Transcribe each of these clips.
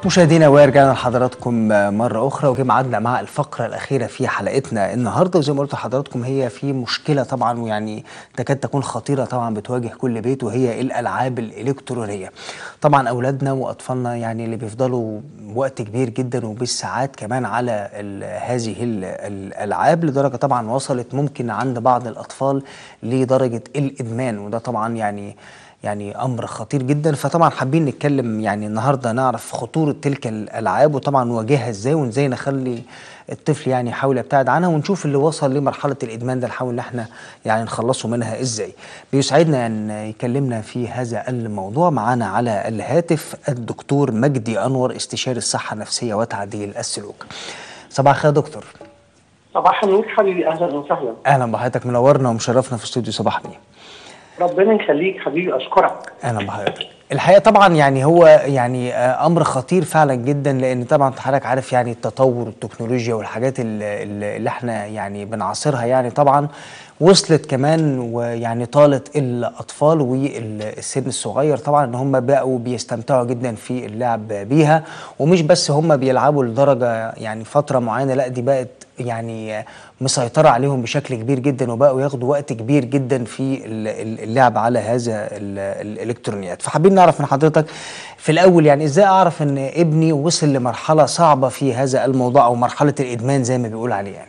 مشاهدينا ورجعنا لحضراتكم مرة أخرى وجه ميعادنا مع الفقرة الأخيرة في حلقتنا النهاردة وزي ما قلت لحضراتكم هي في مشكلة طبعا ويعني تكاد تكون خطيرة طبعا بتواجه كل بيت وهي الألعاب الإلكترونية. طبعا أولادنا وأطفالنا يعني اللي بيفضلوا وقت كبير جدا وبالساعات كمان على ال هذه ال الألعاب لدرجة طبعا وصلت ممكن عند بعض الأطفال لدرجة الإدمان وده طبعا يعني يعني امر خطير جدا فطبعا حابين نتكلم يعني النهارده نعرف خطوره تلك الالعاب وطبعا نواجهها ازاي وازاي نخلي الطفل يعني يحاول يبتعد عنها ونشوف اللي وصل لمرحله الادمان ده نحاول ان احنا يعني نخلصه منها ازاي. بيسعدنا ان يكلمنا في هذا الموضوع معانا على الهاتف الدكتور مجدي انور استشاري الصحه النفسيه وتعديل السلوك. صباح الخير يا دكتور. صباح النور حبيبي اهلا وسهلا. اهلا بحضرتك منورنا ومشرفنا في استوديو صباح بيه. ربنا يخليك حبيبي اشكرك اهلا بحضرتك الحقيقه طبعا يعني هو يعني امر خطير فعلا جدا لان طبعا حضرتك عارف يعني التطور التكنولوجيا والحاجات اللي, اللي احنا يعني بنعاصرها يعني طبعا وصلت كمان ويعني طالت الاطفال والسن الصغير طبعا ان هم بقوا بيستمتعوا جدا في اللعب بيها ومش بس هم بيلعبوا لدرجه يعني فتره معينه لا دي بقت يعني مسيطرة عليهم بشكل كبير جدا وبقوا ياخدوا وقت كبير جدا في اللعب على هذا الالكترونيات فحابين نعرف من حضرتك في الاول يعني ازاي اعرف ان ابني وصل لمرحلة صعبة في هذا الموضوع او مرحلة الادمان زي ما بيقول عليه يعني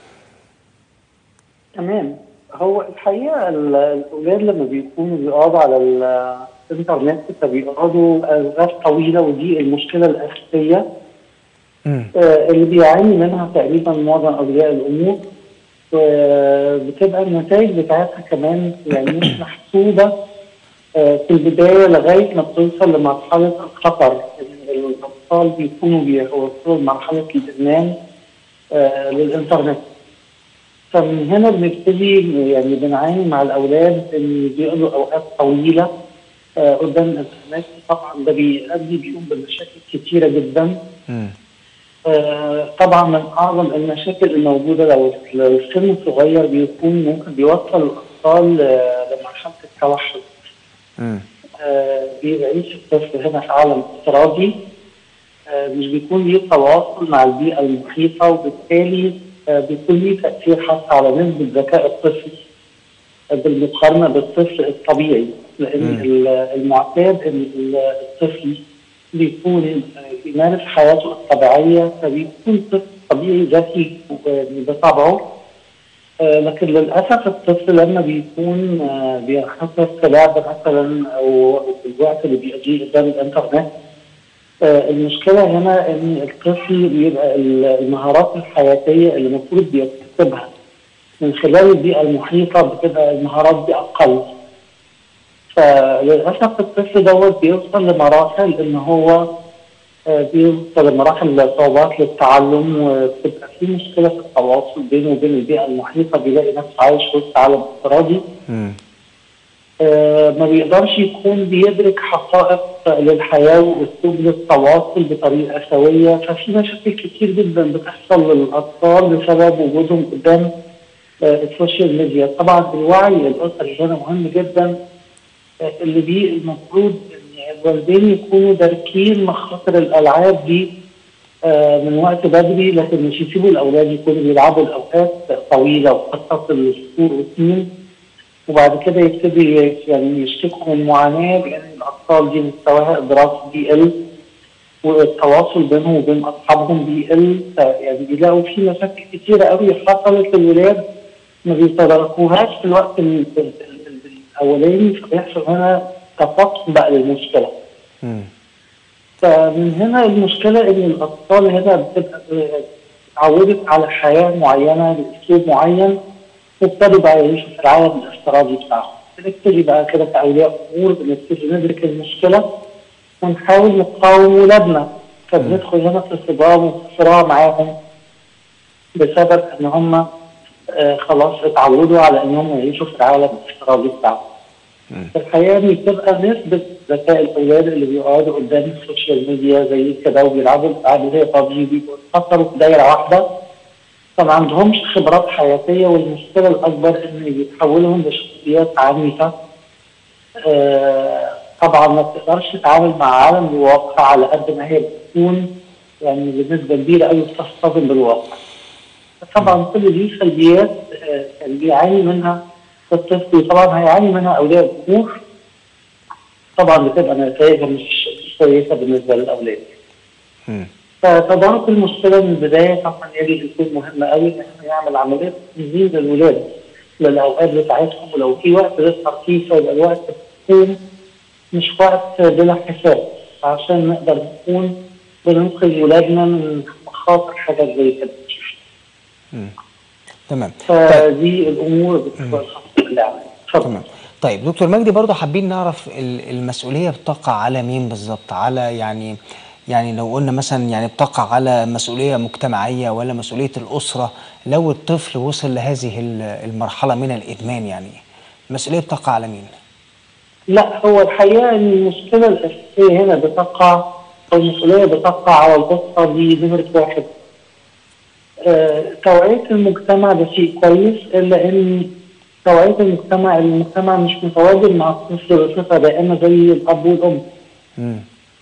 تمام هو الحقيقة الاولاد لما بيكونوا بيقعدوا على الانترنت فبيقعدوا اوقات طويلة ودي المشكلة الاساسية آه اللي بيعاني منها تقريبا معظم اولياء الامور وبتبقى النتائج بتاعتها كمان يعني مش محسوبه آه في البدايه لغايه ما بتوصل لمرحله الخطر ان الاطفال بيكونوا بيوصلوا لمرحله الادمان آه للانترنت فمن هنا بنبتدي يعني بنعاني مع الاولاد ان بيقضوا اوقات طويله قدام الانترنت طبعا ده بيؤدي بيقوم بمشاكل كتيره جدا م. آه طبعا من اعظم المشاكل الموجوده لو السن صغير بيكون ممكن بيوصل الاطفال آه لمرحله التوحد. آه بيعيش الطفل هنا في عالم افتراضي مش بيكون ليه تواصل مع البيئه المحيطه وبالتالي بيكون ليه تاثير حتى على نسبه ذكاء الطفل بالمقارنه بالطفل الطبيعي لان المعتاد ان الطفل بيكون بيمارس حياته الطبيعيه فبيكون طفل طبيعي ذكي بطبعه آه لكن للاسف الطفل لما بيكون آه بينخسر في لعبه مثلا او في الوقت اللي بيقضيه قدام الانترنت آه المشكله هنا ان الطفل بيبقى المهارات الحياتيه اللي المفروض بيكتسبها من خلال البيئه المحيطه بتبقى المهارات دي اقل فللاسف الطفل دوت بيوصل لمراحل ان هو بيوصل لمراحل صعوبات للتعلم وبتبقى في مشكله في التواصل بينه وبين البيئه المحيطه بيلاقي نفسه عايش وسط عالم افتراضي آه ما بيقدرش يكون بيدرك حقائق للحياه واسلوب للتواصل بطريقه سويه ففي مشاكل كتير جدا بتحصل للاطفال بسبب وجودهم قدام آه السوشيال ميديا طبعا الوعي الاسري هنا مهم جدا اللي بيه المفروض ان الوالدين يكونوا داركين مخاطر الالعاب دي آه من وقت بدري لكن مش يسيبوا الاولاد يكونوا بيلعبوا الاوقات طويله وقد تصل لشهور وسنين وبعد كده يبتدوا يعني يشتكوا من معاناه بان الاطفال دي مستواها الدراسي بيقل والتواصل بينهم وبين اصحابهم بيقل يعني بيلاقوا في مشاكل كتيره قوي حصلت للولاد ما بيتداركوهاش في الوقت الاولاني فبيحصل هنا تفاقم بقى للمشكله. م. فمن هنا المشكله ان الاطفال هنا بتبقى اتعودت على حياه معينه باسلوب معين وابتدوا بقى يعيشوا في العالم الافتراضي بتاعهم. بنبتدي بقى كده كاولياء امور بنبتدي ندرك المشكله ونحاول نقاوم ولادنا فبندخل هنا في صدام وفي صراع معاهم بسبب ان هم آه خلاص اتعودوا على انهم يعيشوا في العالم الافتراضي بتاعهم. في الحقيقه ان بتبقى نسبه ذكاء الاولاد اللي بيقعدوا قدام السوشيال ميديا زي كده وبيلعبوا الالعاب زي بابجي بيتفكروا في دايره واحده فما عندهمش خبرات حياتيه والمشكله الاكبر ان بيتحولهم لشخصيات عنيفه آه طبعا ما بتقدرش تتعامل مع عالم الواقع على قد ما هي بتكون يعني بنسبه كبيره قوي بتصطدم بالواقع. طبعا كل دي سلبيات آه، كان بيعاني منها الطفل وطبعا هيعاني منها اولياء الامور طبعا بتبقى نتائجها مش مش كويسه بالنسبه للاولاد. مم. فتدارك المشكله من البدايه طبعا يجب يكون مهم قوي ان احنا نعمل عمليه تنظيم للولاد للاوقات بتاعتهم ولو في وقت للتركيز فيبقى الوقت يكون مش وقت بلا حساب عشان نقدر نكون بننقذ ولادنا من مخاطر حاجات زي كده. تمام طيب فدي الامور بتبقى خاصه بالعمل. اتفضل. تمام طيب دكتور مجدي برضه حابين نعرف ال- المسؤوليه بتقع على مين بالظبط على يعني يعني لو قلنا مثلا يعني بتقع على مسؤوليه مجتمعيه ولا مسؤوليه الاسره لو الطفل وصل لهذه ال- المرحله من الادمان يعني المسؤوليه بتقع على مين؟ لا هو الحقيقه ان المشكله الاساسيه هنا بتقع او المسؤوليه بتقع على الاسره دي نمره واحد. آه، توعيه المجتمع ده شيء كويس الا ان توعيه المجتمع المجتمع مش متواجد مع الطفل بصفه دائمه زي الاب والام. مم.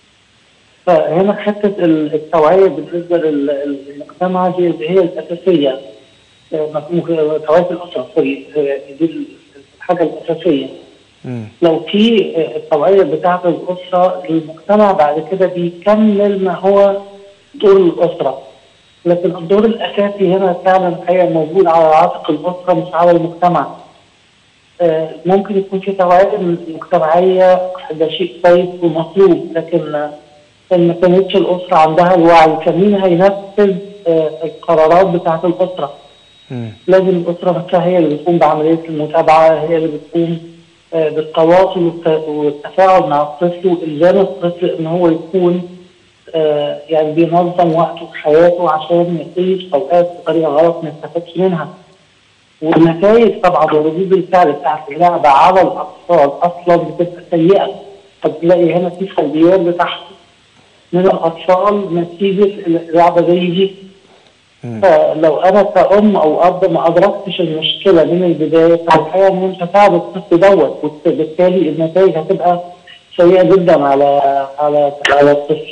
فهنا حته ال- التوعيه بالنسبه لل- للمجتمع دي اللي هي الاساسيه. آه، مفهوم- توعيه الاسره سوري آه، دي الحاجه الاساسيه. مم. لو في التوعية بتاعة الأسرة المجتمع بعد كده بيكمل ما هو دور الأسرة لكن الدور الأساسي هنا فعلا الحقيقة موجود على عاتق الأسرة مش على المجتمع آه، ممكن يكون في توعية مجتمعية ده شيء كويس ومطلوب لكن آه، إن ما كانتش الأسرة عندها الوعي كان مين هينفذ آه، القرارات بتاعة الأسرة مم. لازم الأسرة نفسها هي اللي بتقوم بعملية المتابعة هي اللي بتقوم آه، بالتواصل والت- والتفاعل مع الطفل وإلزام الطفل إن هو يكون آه، يعني بينظم وقته في حياته عشان يعيش أوقات بطريقة غلط ما يستفادش منها. والنتائج طبعا وردود الفعل بتاعت اللعبة على الأطفال أصلا بتبقى سيئة. فتلاقي هنا في سلبيات بتحصل من الأطفال نتيجة اللعبة زي دي. مم. فلو انا كأم او اب ما ادركتش المشكله من البدايه فالحقيقه ان مش هساعد الطفل دوت وبالتالي النتائج هتبقى سيئه جدا على على على الطفل.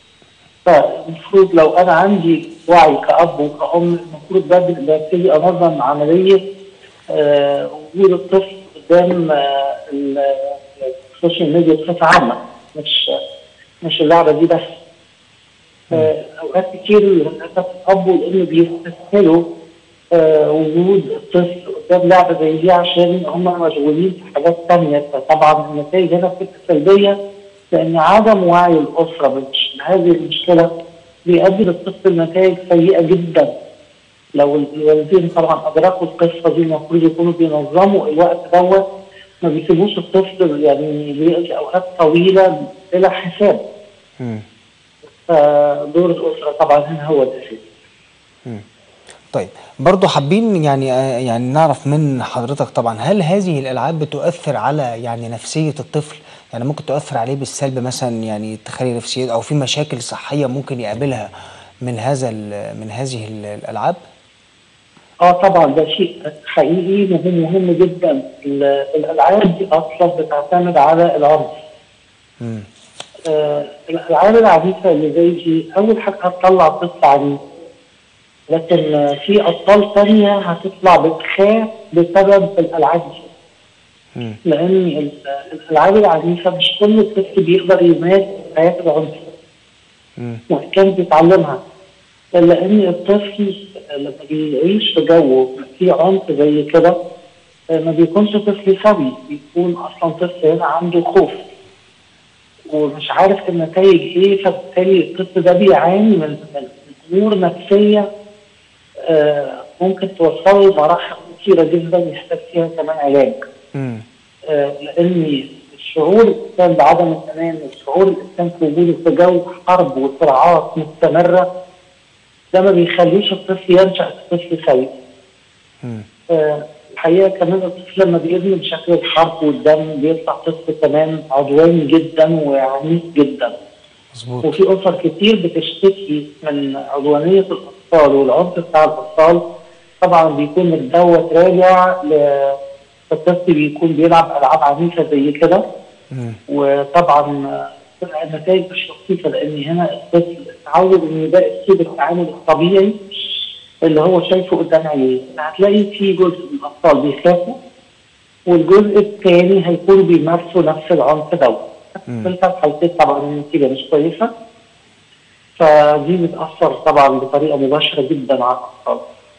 فالمفروض لو انا عندي وعي كاب وكأم المفروض بدري ببتدي انظم عمليه آه، وجود الطفل قدام آه، ال- السوشيال ميديا بصفه عامه مش مش اللعبه دي بس. آه، اوقات كتير للاسف الاب والام بيستسهلوا آه، وجود الطفل قدام لعبه زي دي عشان هم مشغولين في حاجات تانية فطبعا النتائج هنا بتبقى سلبيه لان عدم وعي الاسره بش- بهذه المشكله بيؤدي للطفل نتائج سيئه جدا لو الوالدين طبعا ادركوا القصه دي المفروض يكونوا بينظموا الوقت دوت ما بيسيبوش الطفل يعني بيقضي اوقات طويله بلا حساب مم. فدور الاسره طبعا هنا هو الاساسي. طيب برضه حابين يعني آه، يعني نعرف من حضرتك طبعا هل هذه الالعاب بتؤثر على يعني نفسيه الطفل يعني ممكن تؤثر عليه بالسلب مثلا يعني تخلي نفسيته او في مشاكل صحيه ممكن يقابلها من هذا ال- من هذه ال- الالعاب اه طبعا ده شيء حقيقي مهم مهم جدا ال- الالعاب دي اصلا بتعتمد على العنف. مم. آه الالعاب العنيفه اللي زي دي اول حاجه هتطلع طفل عنيف لكن آه، في اطفال ثانيه هتطلع بتخاف بسبب الالعاب دي. مم. لان ال- الالعاب العنيفه مش كل طفل بيقدر يمارس حياه العنف. مم. وإن كان بيتعلمها إلا إن الطفل لما بيعيش في جو فيه عنف زي كده آه، ما بيكونش طفل سوي بيكون أصلا طفل هنا عنده خوف ومش عارف النتائج إيه فبالتالي الطفل ده بيعاني من من أمور نفسية آه، ممكن توصله لمراحل كثيرة جدا يحتاج فيها كمان علاج. مم. آه، لان شعور الانسان بعدم الامان وشعور الانسان في وجوده في جو حرب وصراعات مستمره ده ما بيخليش الطفل ينشا طفل سوي. مم. آه، الحقيقه كمان الطفل لما بيدمن شكل الحرب والدم بيطلع طفل كمان عدواني جدا وعنيف جدا. مظبوط وفي اسر كتير بتشتكي من عدوانيه الاطفال والعنف بتاع الاطفال طبعا بيكون الدوت راجع ل الطفل بيكون بيلعب العاب عنيفه زي كده وطبعا النتائج مش لطيفه لان هنا الطفل اتعود انه ده اسلوب التعامل الطبيعي اللي هو شايفه قدام عينيه هتلاقي في جزء من الاطفال بيخافوا والجزء الثاني هيكونوا بيمارسوا نفس العنف دوت في الحالتين طبعا النتيجه مش كويسه فدي بتاثر طبعا بطريقه مباشره جدا على الاطفال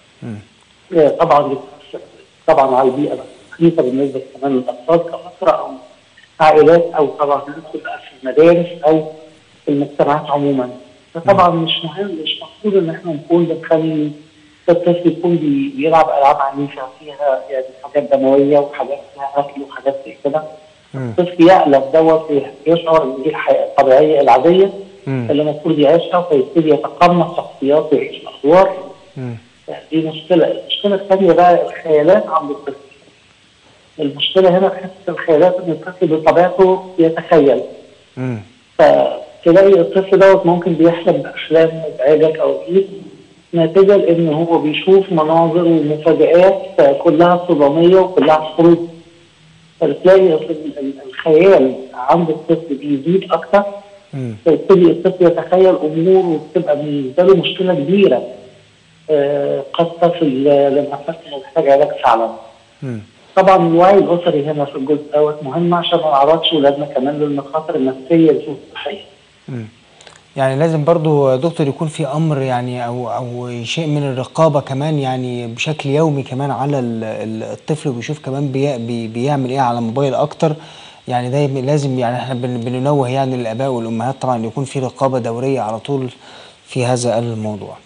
طبعا بتأثر طبعا على البيئه المحيطه بالنسبه كمان للاطفال كاسره او عائلات او طبعا ندخل بقى في المدارس او في المجتمعات عموما فطبعا مش مهم مش المفروض ان احنا نكون بنخلي الطفل يكون بي بيلعب العاب عنيفه فيها يعني حاجات دمويه وحاجات فيها اكل وحاجات زي كده الطفل يقلق دوت يشعر ان دي الحياه الطبيعيه العاديه مم. اللي المفروض يعيشها فيبتدي يتقمص شخصيات ويعيش ادوار مم. دي مشكله، المشكله الثانيه بقى الخيالات عند الطفل. المشكله هنا في حته الخيالات ان الطفل بطبيعته يتخيل مم. فتلاقي الطفل دوت ممكن بيحلم باحلام مزعجه او ايه نتيجه لان هو بيشوف مناظر ومفاجآت كلها صداميه وكلها حروب فتلاقي ال- ال- الخيال عند الطفل بيزيد اكتر مم. فيبتدي الطفل يتخيل امور وبتبقى بالنسبه له مشكله كبيره آه، قد تصل ل- لما الطفل محتاج علاج فعلا. مم. طبعا الوعي الاسري هنا في الجزء دوت مهم عشان ما نعرضش ولادنا كمان للمخاطر النفسيه والصحيه. مم. يعني لازم برضو دكتور يكون في امر يعني او او شيء من الرقابه كمان يعني بشكل يومي كمان على ال- ال- الطفل وبيشوف كمان بي بي بيعمل ايه على الموبايل اكتر يعني ده يم- لازم يعني احنا بن- بننوه يعني للاباء والامهات طبعا يكون في رقابه دوريه على طول في هذا الموضوع.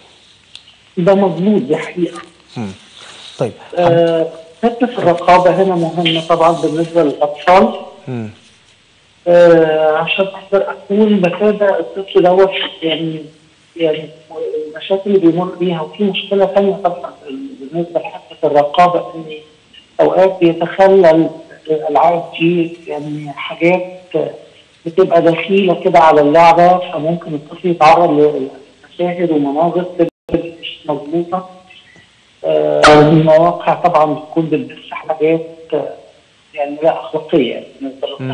ده مظبوط دي حقيقه. مم. طيب آه، حته الرقابه هنا مهمه طبعا بالنسبه للاطفال مم. آه، عشان اقدر اكون بتابع الطفل دوت يعني يعني المشاكل اللي بيمر بيها وفي مشكله ثانيه طبعا بالنسبه لحته الرقابه ان اوقات بيتخلل الالعاب دي يعني حاجات بتبقى دخيله كده على اللعبه فممكن الطفل يتعرض لمشاهد ومناظر تبقى مش مظبوطه آه، المواقع طبعا بتكون بتبث حاجات آه، يعني لا اخلاقيه يعني بالنسبه للطفل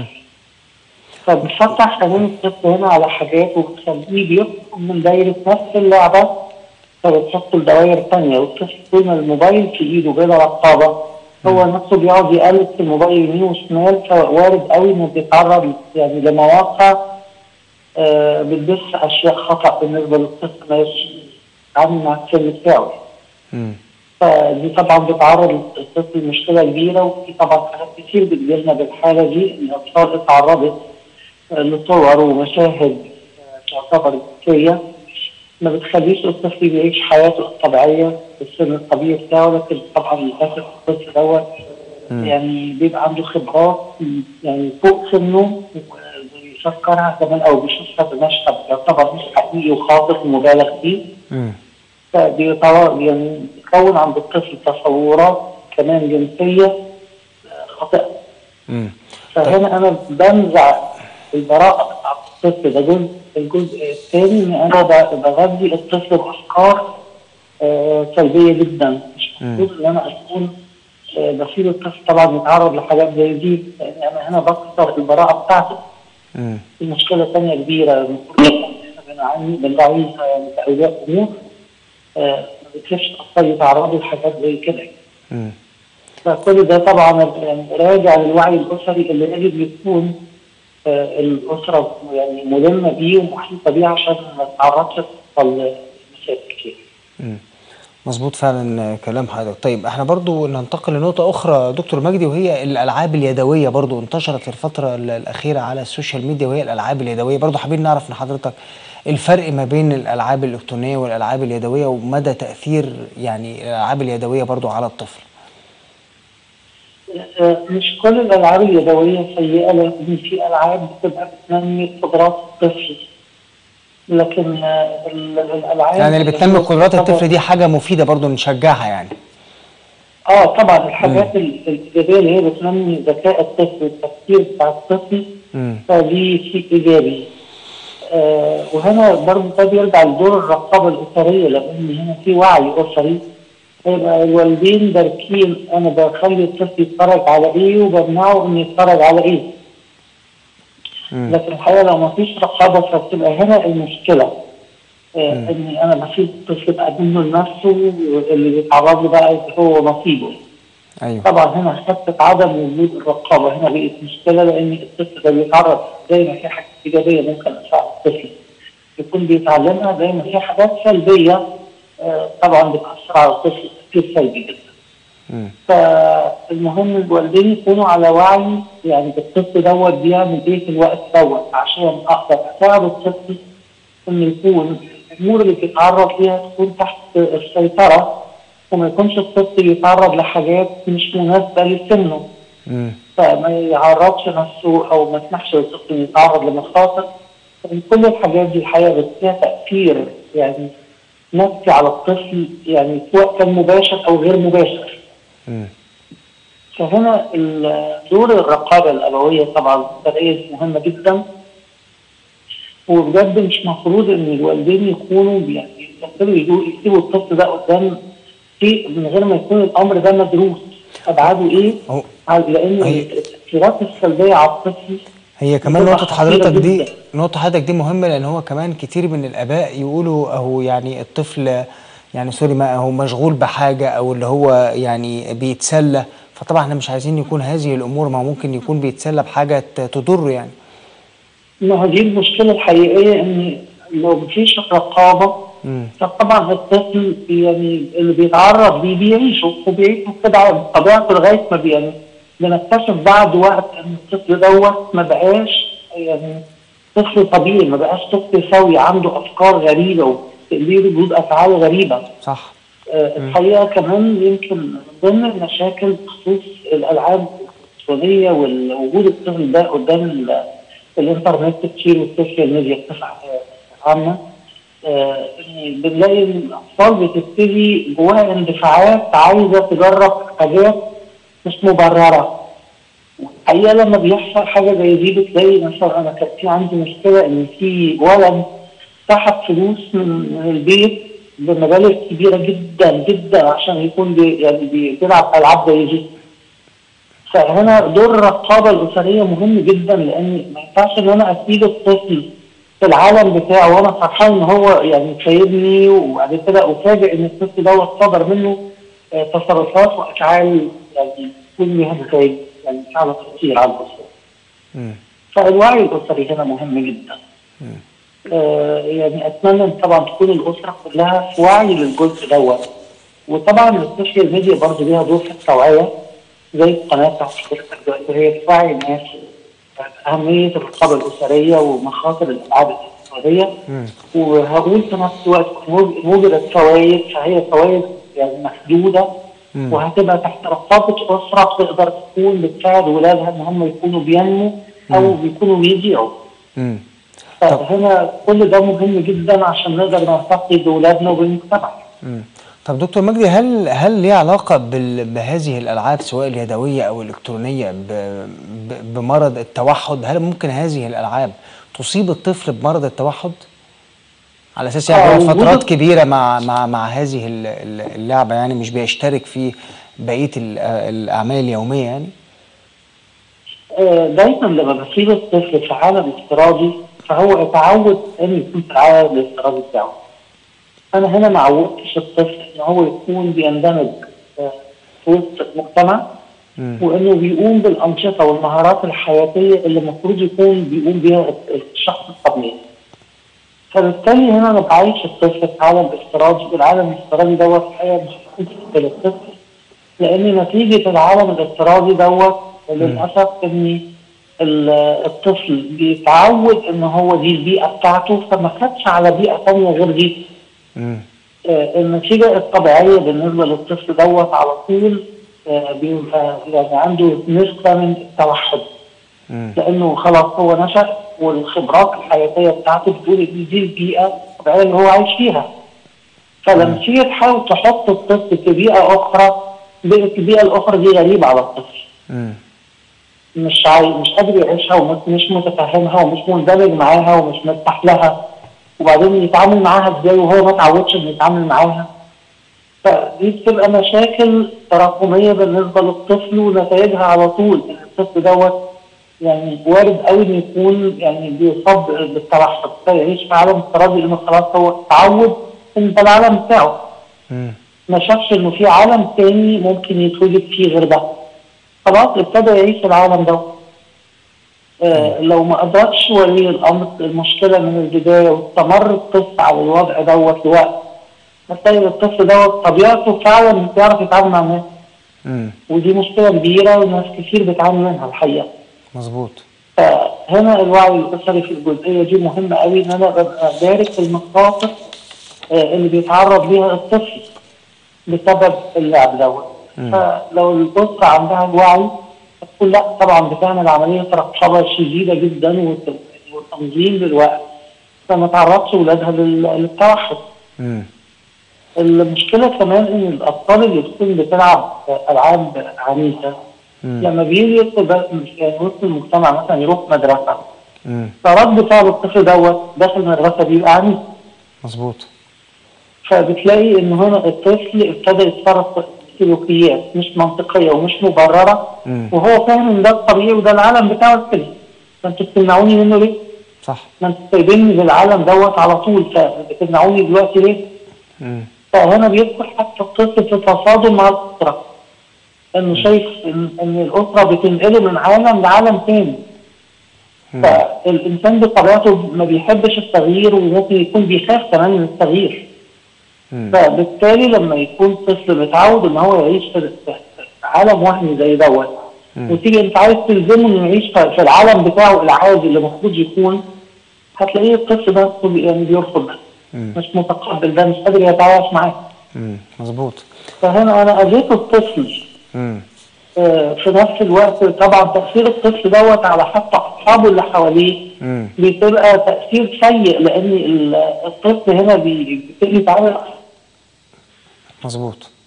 فبتفتح كمان الطفل هنا على حاجات وبتخليه بيخرج من دايرة نفس اللعبة فبتحطه لدوائر تانية والطفل طول ما الموبايل في ايده بلا رقابة هو نفسه بيقعد يقلب في الموبايل يمين وشمال فوارد قوي انه بيتعرض يعني لمواقع آه بتبث اشياء خطأ بالنسبة للطفل ما يتعامل مع السن بتاعه مم. فدي طبعا بتعرض الطفل لمشكله كبيره وفي طبعا حاجات كتير بتجيلنا بالحاله دي ان الاطفال اتعرضت آه، لصور ومشاهد آه، تعتبر جنسيه ما بتخليش الطفل يعيش حياته الطبيعيه بالسن الطبيعي بتاعه لكن طبعا للاسف الطفل دوت يعني بيبقى عنده خبرات يعني فوق سنه وبيفكرها كمان او بيشوفها بمشهد يعتبر مش حقيقي وخاطئ ومبالغ فيه مم. فبيطور يعني بيكون عند الطفل تصورات كمان جنسيه آه، خاطئه مم. فهنا انا بنزع البراءه بتاعت الطفل ده جزء الجزء الثاني ان انا ب- بغذي الطفل بافكار آه، سلبيه جدا مش المفروض ان انا اكون آه، بسيب الطفل طبعا يتعرض لحاجات زي دي لان انا هنا بكسر البراءه بتاعته مم. في مشكله ثانيه كبيره المفروض إن احنا بنعاني بنراعيها يعني كاولياء امور آه، ما بتخافش الاطفال يتعرضوا لحاجات زي كده مم. فكل ده طبعا يعني راجع للوعي الاسري اللي يجب يكون آه، الاسره يعني ملمه بيه ومحيطه بيه عشان ما تتعرضش للاطفال لمشاكل كتير. مم. مظبوط فعلا كلام حضرتك طيب احنا برضو ننتقل لنقطة أخرى دكتور مجدي وهي الألعاب اليدوية برضو انتشرت في الفترة ال- الأخيرة على السوشيال ميديا وهي الألعاب اليدوية برضو حابين نعرف من حضرتك الفرق ما بين الألعاب الإلكترونية والألعاب اليدوية ومدى تأثير يعني الألعاب اليدوية برضو على الطفل آه، مش كل الالعاب اليدويه سيئه لان في العاب بتبقى بتنمي قدرات الطفل لكن آه، ال- الالعاب يعني اللي بتنمي قدرات الطفل دي حاجة مفيدة برضو نشجعها يعني اه طبعا الحاجات ال- الايجابيه اللي هي بتنمي ذكاء الطفل والتفكير بتاع الطفل مم. فدي شيء ايجابي آه وهنا برضه ده بيرجع لدور الرقابه الاسريه لان هنا في وعي اسري يبقى الوالدين داركين انا بخلي الطفل يتفرج على ايه وبمنعه انه يتفرج على ايه لكن الحقيقه لو ما فيش رقابه فبتبقى هنا المشكله آه اني انا بسيب الطفل بقى منه لنفسه اللي بيتعرض له بقى هو نصيبه ايوه طبعا هنا حته عدم وجود الرقابه هنا بقت مشكله لان الطفل ده بيتعرض زي ما في حاجات ايجابيه ممكن تساعد الطفل يكون بيتعلمها زي ما في حاجات سلبيه آه طبعا بتاثر على الطفل تاثير سلبي جدا. مم. فالمهم الوالدين يكونوا على وعي يعني الطفل دوت بيعمل ايه في الوقت دوت عشان اقدر اساعد الطفل انه يكون الامور اللي بيتعرض ليها تكون تحت السيطره وما يكونش الطفل يتعرض لحاجات مش مناسبه لسنه مم. فما يعرضش نفسه او ما يسمحش للطفل يتعرض لمخاطر كل الحاجات دي الحقيقه فيها تاثير يعني نفسي على الطفل يعني سواء كان مباشر او غير مباشر. مم. فهنا ال- دور الرقابه الابويه طبعا بدأت مهمه جدا وبجد مش مفروض ان الوالدين يكونوا يعني يقدروا يجوا- يسيبوا الطفل ده قدام شيء من غير ما يكون الامر ده مدروس ابعاده ايه هو لان هي- التاثيرات السلبيه على الطفل هي كمان بتبقى نقطة خطيرة حضرتك دي جداً. نقطة حضرتك دي مهمة لأن هو كمان كتير من الآباء يقولوا أهو يعني الطفل يعني سوري ما هو مشغول بحاجة أو اللي هو يعني بيتسلى فطبعا احنا مش عايزين يكون هذه الأمور ما هو ممكن يكون بيتسلى بحاجة ت- تضره يعني ما هو دي المشكله الحقيقيه ان لو مفيش رقابه مم. فطبعا الطفل يعني اللي بيتعرض ليه بيعيشه وبيعيشه كده على طبيعته لغايه ما بي- يعني بنكتشف بعد وقت ان الطفل دوت ما بقاش يعني طفل طبيعي ما بقاش طفل سوي عنده افكار غريبه وتقدير ردود افعال غريبه صح آه، الحقيقه كمان يمكن من ضمن المشاكل بخصوص الالعاب الالكترونيه ووجود الطفل ده قدام ال- الانترنت كتير والسوشيال ميديا بصفه آه، عامه آه، إن بنلاقي إن الاطفال بتبتدي جواها اندفاعات عايزه تجرب حاجات مش مبرره الحقيقه لما بيحصل حاجه زي دي بتلاقي مثلا انا كان في عندي مشكله ان في ولد سحب فلوس من من البيت بمبالغ كبيره جدا جدا عشان يكون بي يعني بي- بيلعب العاب زي دي. فهنا دور الرقابه الاسريه مهم جدا لان ما ينفعش ان انا اسيب الطفل في العالم بتاعه وانا فرحان ان هو يعني سايبني وبعد كده افاجئ ان الطفل دوت صدر منه آه، تصرفات وافعال يعني تكون ليها نتائج يعني فعلا تاثير على الاسره. مم. فالوعي الاسري هنا مهم جدا. آه يعني اتمنى ان طبعا تكون الاسره كلها في وعي للجزء دوت. وطبعا السوشيال ميديا برضه ليها دور في التوعيه زي القناه بتاعت حضرتك دلوقتي وهي بتوعي الناس اهميه الرقابه الاسريه ومخاطر الالعاب الالكترونيه مم. وهقول في نفس الوقت وج- وجدت فوائد فهي فوائد يعني محدوده مم. وهتبقى تحت رقابه اسره تقدر تكون بتساعد ولادها ان هم يكونوا بينموا او بيكونوا بيضيعوا. مم. فهنا كل ده مهم جدا عشان نقدر نرتقي باولادنا وبالمجتمع. مم. طب دكتور مجدي هل هل ليه علاقة بال... بهذه الألعاب سواء اليدوية أو الإلكترونية ب... ب... بمرض التوحد هل ممكن هذه الألعاب تصيب الطفل بمرض التوحد؟ على أساس يعني آه، هو وجود- فترات كبيرة مع مع مع هذه ال- ال- اللعبة يعني مش بيشترك في بقية ال- الأعمال اليومية يعني؟ آه، دايما لما بسيب الطفل في عالم افتراضي فهو اتعود ان يكون في العالم الافتراضي بتاعه. انا هنا ما عودتش الطفل ان هو يكون بيندمج آه، في وسط المجتمع مم. وانه بيقوم بالانشطه والمهارات الحياتيه اللي المفروض يكون بيقوم بيها الشخص الطبيعي. فبالتالي هنا انا بعيش الطفل في عالم افتراضي والعالم الافتراضي دوت الحقيقه مش هيكون للطفل لان نتيجه العالم الافتراضي دوت للاسف ان ال- الطفل بيتعود ان هو دي البيئه بتاعته فما خدش على بيئه ثانيه غير دي مم. آه، النتيجة الطبيعية بالنسبة للطفل دوت على طول آه، بيبقى يعني عنده نسبة من التوحد مم. لأنه خلاص هو نشأ والخبرات الحياتية بتاعته بتقول إن دي البيئة الطبيعية اللي هو عايش فيها فلما تيجي تحاول تحط الطفل في بيئة أخرى بقت البيئة الأخرى دي غريبة على الطفل مم. مش عاي... مش قادر يعيشها ومش متفهمها ومش مندمج معاها ومش مرتاح لها وبعدين يتعامل معاها ازاي وهو ما اتعودش انه يتعامل معاها فدي بتبقى مشاكل تراكميه بالنسبه للطفل ونتائجها على طول ان الطفل دوت يعني وارد قوي انه يكون يعني بيصاب بالتوحد فيعيش في عالم افتراضي لانه خلاص هو اتعود ان ده العالم بتاعه مم. ما شافش انه في عالم تاني ممكن يتوجد فيه غير ده خلاص ابتدى يعيش العالم ده آه لو ما ادركش ولي الامر المشكله من البدايه واستمر الطفل على الوضع دوت لوقت هتلاقي الطفل دوت طبيعته فعلا مش بيعرف يتعامل مع الناس مم. ودي مشكله كبيره وناس كتير بتعاني منها الحقيقه مظبوط فهنا الوعي الاسري في الجزئيه دي مهمه قوي ان انا ببقى دارك المخاطر آه، اللي بيتعرض ليها الطفل بسبب اللعب دوت فلو الاسره عندها الوعي تقول لا طبعا بتعمل عمليه رقابه شديده جدا وت- وتنظيم للوقت فما تعرضش اولادها لل- للتوحد مم. المشكله كمان ان الاطفال اللي بتكون بتلعب العاب عنيفه مم. لما بيجي يدخل بقى- يعني وسط المجتمع مثلا يروح مدرسه مم. فرد فعل الطفل دوت داخل المدرسه بيبقى عنيف مظبوط فبتلاقي ان هنا الطفل ابتدى يتصرف سلوكيات مش منطقيه ومش مبرره مم. وهو فاهم ان ده الطبيعي وده العالم بتاعه كده فانتوا بتمنعوني منه ليه؟ صح ما انتوا سايبيني للعالم دوت على طول فبتمنعوني دلوقتي ليه؟ مم. فهنا بيدخل حتى الطفل في تصادم مع الاسره انه شايف ان, إن الاسره بتنقله من عالم لعالم تاني فالانسان بطبيعته ما بيحبش التغيير وممكن يكون بيخاف كمان من التغيير مم. فبالتالي لما يكون طفل متعود ان هو يعيش في في عالم وهمي زي دوت وتيجي انت عايز تلزمه انه يعيش في في العالم بتاعه العادي اللي المفروض يكون هتلاقيه الطفل ده يعني بيرفض ده مش متقبل ده مش قادر يتعايش معاه مم. مظبوط فهنا انا اذيت الطفل مم. آه، في نفس الوقت طبعا تاثير الطفل دوت على حتى اصحابه اللي حواليه مم. بتبقى تاثير سيء لان ال- الطفل هنا بي- بيبتدي يتعامل مظبوط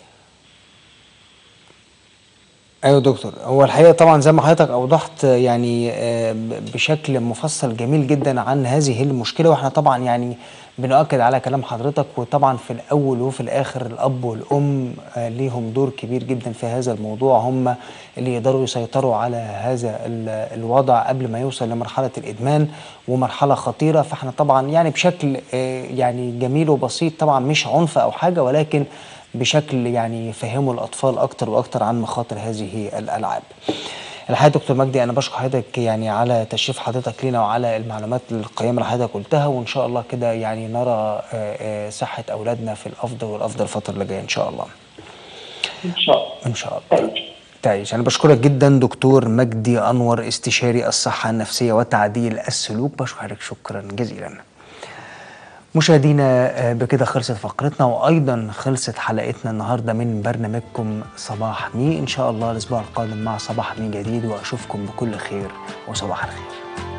ايوه دكتور هو الحقيقه طبعا زي ما حضرتك اوضحت يعني آه، ب- بشكل مفصل جميل جدا عن هذه المشكله واحنا طبعا يعني بنؤكد على كلام حضرتك وطبعا في الاول وفي الاخر الاب والام آه، ليهم دور كبير جدا في هذا الموضوع هم اللي يقدروا يسيطروا على هذا ال- الوضع قبل ما يوصل لمرحله الادمان ومرحله خطيره فاحنا طبعا يعني بشكل آه، يعني جميل وبسيط طبعا مش عنف او حاجه ولكن بشكل يعني يفهموا الاطفال اكتر واكتر عن مخاطر هذه الالعاب. الحقيقه دكتور مجدي انا بشكر حضرتك يعني على تشريف حضرتك لينا وعلى المعلومات القيمه اللي حضرتك قلتها وان شاء الله كده يعني نرى آه، آه، صحه اولادنا في الافضل والافضل الفتره اللي جايه ان شاء الله. ان شاء الله ان شاء الله. تعيش انا بشكرك جدا دكتور مجدي انور استشاري الصحه النفسيه وتعديل السلوك بشكرك شكرا جزيلا. مشاهدينا آه، بكده خلصت فقرتنا وايضا خلصت حلقتنا النهارده من برنامجكم صباح مي ان شاء الله الاسبوع القادم مع صباح مي جديد واشوفكم بكل خير وصباح الخير